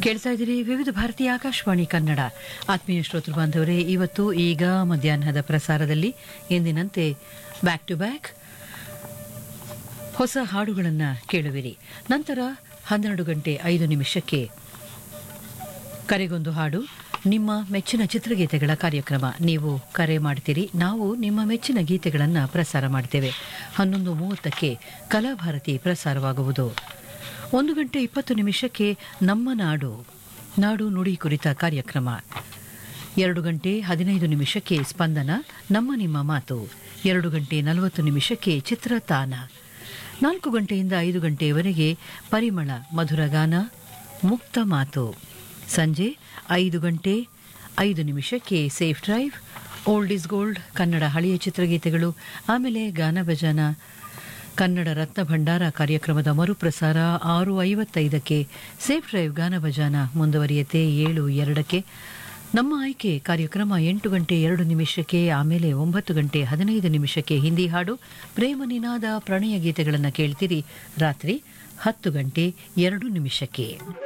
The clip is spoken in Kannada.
ಕೇಳ್ತಾ ಇದ್ದೀರಿ ವಿವಿಧ ಭಾರತೀಯ ಆಕಾಶವಾಣಿ ಕನ್ನಡ ಆತ್ಮೀಯ ಶ್ರೋತೃ ಬಾಂಧವರೇ ಇವತ್ತು ಈಗ ಮಧ್ಯಾಹ್ನದ ಪ್ರಸಾರದಲ್ಲಿ ಎಂದಿನಂತೆ ಬ್ಯಾಕ್ ಟು ಬ್ಯಾಕ್ ಹೊಸ ಹಾಡುಗಳನ್ನು ಕೇಳುವಿರಿ ನಂತರ ಹನ್ನೆರಡು ಗಂಟೆ ಐದು ನಿಮಿಷಕ್ಕೆ ಕರೆಗೊಂದು ಹಾಡು ನಿಮ್ಮ ಮೆಚ್ಚಿನ ಚಿತ್ರಗೀತೆಗಳ ಕಾರ್ಯಕ್ರಮ ನೀವು ಕರೆ ಮಾಡ್ತೀರಿ ನಾವು ನಿಮ್ಮ ಮೆಚ್ಚಿನ ಗೀತೆಗಳನ್ನು ಪ್ರಸಾರ ಮಾಡ್ತೇವೆ ಹನ್ನೊಂದು ಮೂವತ್ತಕ್ಕೆ ಕಲಾಭಾರತಿ ಪ್ರಸಾರವಾಗುವುದು ಒಂದು ಗಂಟೆ ಇಪ್ಪತ್ತು ನಿಮಿಷಕ್ಕೆ ನಮ್ಮ ನಾಡು ನಾಡು ನುಡಿ ಕುರಿತ ಕಾರ್ಯಕ್ರಮ ಎರಡು ಗಂಟೆ ಹದಿನೈದು ನಿಮಿಷಕ್ಕೆ ಸ್ಪಂದನ ನಮ್ಮ ನಿಮ್ಮ ಮಾತು ಎರಡು ಗಂಟೆ ನಲವತ್ತು ನಿಮಿಷಕ್ಕೆ ಚಿತ್ರತಾನ ನಾಲ್ಕು ಗಂಟೆಯಿಂದ ಐದು ಗಂಟೆಯವರೆಗೆ ಪರಿಮಳ ಮಧುರಗಾನ ಮುಕ್ತ ಮಾತು ಸಂಜೆ ಐದು ಗಂಟೆ ಐದು ನಿಮಿಷಕ್ಕೆ safe drive old is gold Kannada ಹಳೆಯ ಚಿತ್ರಗೀತೆಗಳು ಆಮೇಲೆ ಗಾನ ಭಜನ ಕನ್ನಡ ರತ್ನ ಭಂಡಾರ ಕಾರ್ಯಕ್ರಮದ ಮರುಪ್ರಸಾರ ಆರು ಐವತ್ತೈದಕ್ಕೆ ಸೇಫ್ ಡ್ರೈವ್ ಗಾನ ಭಜಾನ ಮುಂದುವರಿಯತೆ ಏಳು ಎರಡಕ್ಕೆ ನಮ್ಮ ಆಯ್ಕೆ ಕಾರ್ಯಕ್ರಮ ಎಂಟು ಗಂಟೆ ಎರಡು ನಿಮಿಷಕ್ಕೆ ಆಮೇಲೆ ಒಂಬತ್ತು ಗಂಟೆ ಹದಿನೈದು ನಿಮಿಷಕ್ಕೆ ಹಿಂದಿ ಹಾಡು ಪ್ರೇಮ ನಿನಾದ ಪ್ರಣಯ ಗೀತೆಗಳನ್ನು ಕೇಳ್ತೀರಿ ರಾತ್ರಿ ಹತ್ತು ಗಂಟೆ ಎರಡು ನಿಮಿಷಕ್ಕೆ